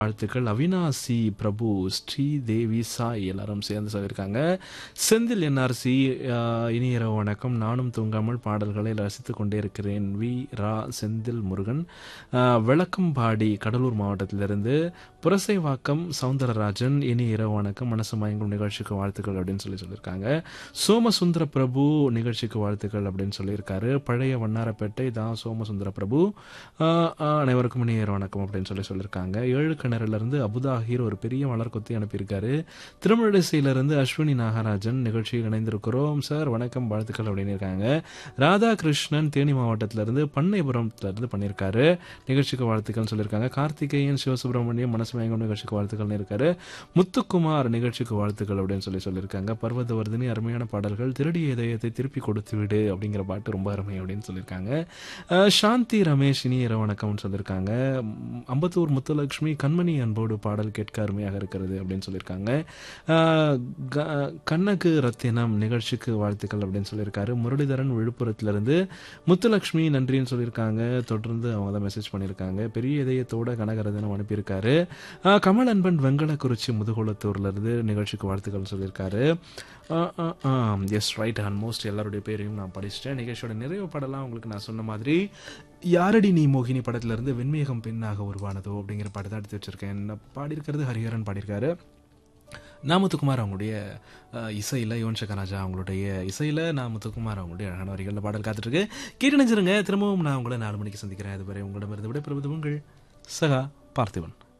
வாழ்த்துக்கள் அவினாசி பிரபு ஸ்ரீதேவி சாய் எல்லாரும் சேர்ந்து சொல்லியிருக்காங்க செந்தில் என்ஆர்சி இனிய இரவு வணக்கம் நானும் தூங்காமல் பாடல்களை ரசித்துக் கொண்டே இருக்கிறேன் வி ரா செந்தில் முருகன் ஆஹ், விளக்கம்பாடி கடலூர் மாவட்டத்திலிருந்து புரசைவாக்கம் சவுந்தரராஜன் இனிய இரவு வணக்கம் மனசு மயங்கும் நிகழ்ச்சிக்கு வாழ்த்துக்கள் அப்படின்னு சொல்லி சொல்லியிருக்காங்க சோமசுந்தர பிரபு நிகழ்ச்சிக்கு வாழ்த்துக்கள் அப்படின்னு சொல்லியிருக்காரு பழைய வண்ணாரப்பேட்டை தான் சோமசுந்தர பிரபு ஆஹ், ஆஹ், அனைவருக்கும் இனிய இரவு வணக்கம் அப்படின்னு சொல்லி சொல்லியிருக்காங்க ஏழு கிணறுல இருந்து அபுதாஹிர் ஒரு பெரிய மலர் கொத்தி அனுப்பியிருக்காரு திருமழிசையிலிருந்து அஸ்வினி நாகராஜன் நிகழ்ச்சியில் இணைந்திருக்கிறோம் சார் வணக்கம் வாழ்த்துக்கள் அப்படின்னு இருக்காங்க ராதாகிருஷ்ணன் தேனி மாவட்டத்திலிருந்து பண்ணைபுரத்துல இருந்து பண்ணியிருக்காரு நிகழ்ச்சிக்கு வாழ்த்துக்கள் சொல்லியிருக்காங்க கார்த்திகேயன் சிவசுப்பிரமணியம் மனசு மயங்கும் நிகழ்ச்சிக்கு வாழ்த்துக்கள்னு இருக்காரு முத்துக்குமார் நிகழ்ச்சிக்கு வாழ்த்துக்கள் அப்படின்னு சொல்லி சொல்லியிருக்காங்க பர்வதவர்தினி அருமையான பாடல்கள் திருடிய இதயத்தை திருப்பி கொடுத்து விடு அப்படிங்கிற பாட்டு ரொம்ப அருமை அப்படின்னு சொல்லியிருக்காங்க அஹ், சாந்தி ரமேஷ் இனி இரவு வணக்கம்னு சொல்லியிருக்காங்க ம், அம்பத்தூர் முத்துலட்சுமி கண்மணி அன்போடு பாடல் கேட்க அருமையாக இருக்கிறது அப்படின்னு சொல்லியிருக்காங்க அஹ், க- கண்ணகு ரத்தினம் நிகழ்ச்சிக்கு வாழ்த்துக்கள் அப்படின்னு சொல்லியிருக்காரு முரளிதரன் விழுப்புரத்திலிருந்து முத்துலட்சுமி நன்றின்னு சொல்லியிருக்காங்க தொடர்ந்து அவங்க தான் மெசேஜ் பண்ணியிருக்காங்க பெரிய இதயத்தோட கனகரதனம் அனுப்பியிருக்காரு அஹ், கமல் அன்பன் வெங்கலக்குறிச்சி முதுகுளத்தூர்ல இருந்து நிகழ்ச்சிக்கு வாழ்த்துக்கள் சொல்லியிருக்காரு எஸ் ரைட் ஆல்மோஸ்ட் எல்லாருடைய பேரையும் நான் படிச்சிட்டேன் நிகழ்ச்சியோட நிறைவு படலாம் உங்களுக்கு நான் சொன்ன மாதிரி யாரடி நீ மோகினி படத்துல இருந்து வெண்மேகம் பெண்ணாக உருவானதோ அப்படிங்கிற படத்தை எடுத்து வச்சிருக்கேன் பாடியிருக்கிறது ஹரிஹரன் பாடியிருக்காரு நாமத்துக்குமார் அவங்களுடைய அஹ், இசையில் யுவன் சங்கர் ராஜா அவங்களுடைய இசையில் நாமத்துக்குமார் அவங்களுடைய அழகான வரிகளில் பாடல் காத்துட்ருக்கு கேட்டு நினைச்சிருங்க திரும்பவும் நான் உங்களை நாலு மணிக்கு சந்திக்கிறேன் அதுவரை உங்களிடமிருந்து விடைபெறுவது உங்கள் சகா பார்த்திபன்